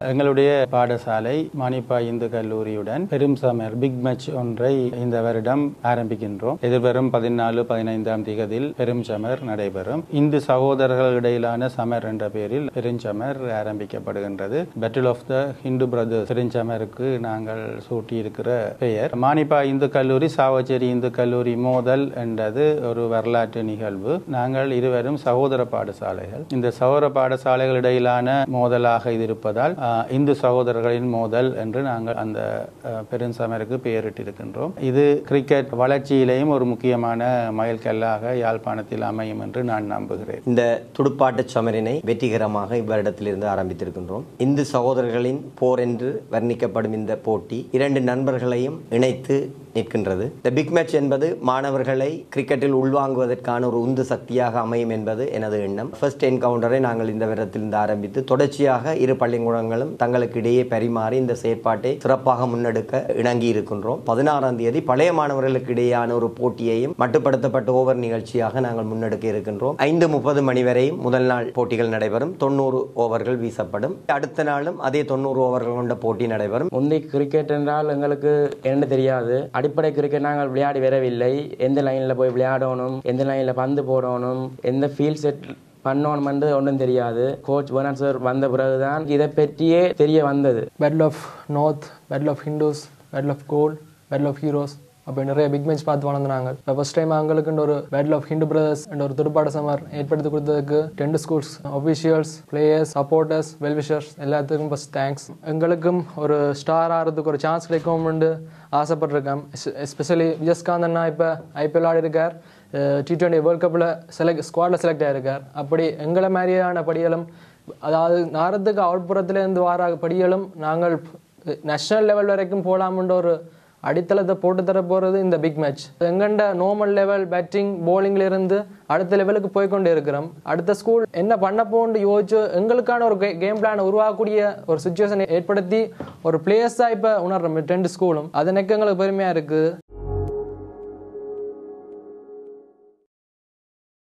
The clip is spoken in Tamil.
எங்களுடைய பாடசாலை மானிப்பா இந்து கல்லூரியுடன் பெரும் சமர் பிக் மேட்ச் ஒன்றை இந்த வருடம் ஆரம்பிக்கின்றோம் எதிர்வரும் பதினாலு பதினைந்தாம் திகதியில் பெரும் சமர் நடைபெறும் இந்து சகோதரர்கள் இடையிலான சமர் என்ற பெயரில் பெருஞ்சமர் ஆரம்பிக்கப்படுகின்றது battle of the Hindu brothers பெருஞ்சமருக்கு நாங்கள் சூட்டியிருக்கிற பெயர் மானிப்பா இந்து கல்லூரி சாவச்சேரி இந்து கல்லூரி மோதல் என்றது ஒரு வரலாற்று நிகழ்வு நாங்கள் இருவரும் சகோதர பாடசாலைகள் இந்த சகோதர பாடசாலைகள் இடையிலான மோதலாக இது இருப்பதால் ஆஹ், இந்து சகோதரர்களின் மோதல் என்று நாங்கள் அந்த ஆஹ், பெருஞ்சமருக்கு பெயரிட்டிருக்கின்றோம் இது கிரிக்கெட் வளர்ச்சியிலேயும் ஒரு முக்கியமான மைல்கல்லாக யாழ்ப்பாணத்தில் அமையும் என்று நான் நம்புகிறேன் இந்த துடுப்பாட்டச் சமரினை வெற்றிகரமாக இவ்வருடத்திலிருந்து ஆரம்பித்திருக்கின்றோம் இந்து சகோதரர்களின் போர் என்று வர்ணிக்கப்படும் இந்த போட்டி இரண்டு நண்பர்களையும் இணைத்து நிற்கின்றது இந்த பிக் மேட்ச் என்பது மாணவர்களை கிரிக்கெட்டில் உள்வாங்குவதற்கான ஒரு உந்து சக்தியாக அமையும் என்பது எனது எண்ணம் ஃபர்ஸ்ட் என்கவுண்டரை நாங்கள் இந்த வருடத்திலிருந்து ஆரம்பித்து தொடர்ச்சியாக இரு பள்ளிக்கூடங்களும் தங்களுக்கு இடையே பரிமாறி இந்த செயற்பாட்டை சிறப்பாக முன்னெடுக்க இணங்கி இருக்கின்றோம் பதினாறாம் தேதி பழைய மாணவர்களுக்கு இடையேயான ஒரு போட்டியையும் மட்டுப்படுத்தப்பட்ட ஓவர் நிகழ்ச்சியாக நாங்கள் முன்னெடுக்க இருக்கின்றோம் ஐந்து முப்பது மணி வரையும் முதல் நாள் போட்டிகள் நடைபெறும் தொண்ணூறு ஓவர்கள் வீசப்படும் அடுத்த நாளும் அதே தொண்ணூறு ஓவர்கள் கொண்ட போட்டி நடைபெறும் முந்தி கிரிக்கெட் என்றால் எங்களுக்கு என்ன தெரியாது அடிப்படை கிரிக்கெட் நாங்கள் விளையாடி வரவில்லை எந்த லைனில் போய் விளையாடணும் எந்த லைனில் பந்து போடணும் எந்த ஃபீல்ட் செட் பண்ணணும்னு ஒன்றும் தெரியாது கோச் வேணான் சார் வந்த பிறகுதான் இதை பற்றியே தெரிய வந்தது battle of north battle of Hindus battle of gold battle of heroes அப்போ நிறைய பிக் மேட்ச் பார்த்து வளர்ந்தாங்க இப்போ ஃபஸ்ட் டைம் எங்களுக்குன்ற ஒரு பேட்டில் ஆஃப் ஹிந்து பிரதர்ஸ் என்ற ஒரு துடுப்பாட சமர் ஏற்படுத்தி கொடுத்ததுக்கு டென்ட் schools officials players supporters wellwishers எல்லாத்துக்கும் ஃபஸ்ட் தேங்க்ஸ் எங்களுக்கும் ஒரு ஸ்டார் ஆகிறதுக்கு ஒரு சான்ஸ் கிடைக்கும்னு ஆசைப்பட்டிருக்கேன் எஸ்பெஷலி விஜஸ்காந்த் அண்ணா இப்போ ஐபிஎல் ஆடி இருக்கார் டி டுவெண்ட்டி வேர்ல்ட் கப்பில் செலக்ட் ஸ்குவாடில் செலக்ட் ஆகிருக்கார் அப்படி எங்களை மாதிரியான படிகளும் அதாவது நாரத்துக்கு அவுட்புறத்துலேருந்து வர படிகளும் நாங்கள் நேஷனல் லெவல் வரைக்கும் போகலாம்ன்ற ஒரு அடித்தளத்தை போட்டு தர போகிறது இந்த பிக் மேட்ச் எங்கண்ட நார்மல் லெவல் பேட்டிங் bowlingல இருந்து அடுத்த லெவலுக்கு போய் கொண்டு இருக்கிறோம் அடுத்த ஸ்கூல் என்ன பண்ண போன்னு யோசிச்சு எங்களுக்கான ஒரு கேம் பிளான் உருவாக்கக்கூடிய ஒரு சுச்சுவேஷனை ஏற்படுத்தி ஒரு பிளேயர்ஸாக இப்போ உணர்றோம் டென்ட் ஸ்கூலும் அது எனக்கு எங்களுக்கு பெருமையாக இருக்குது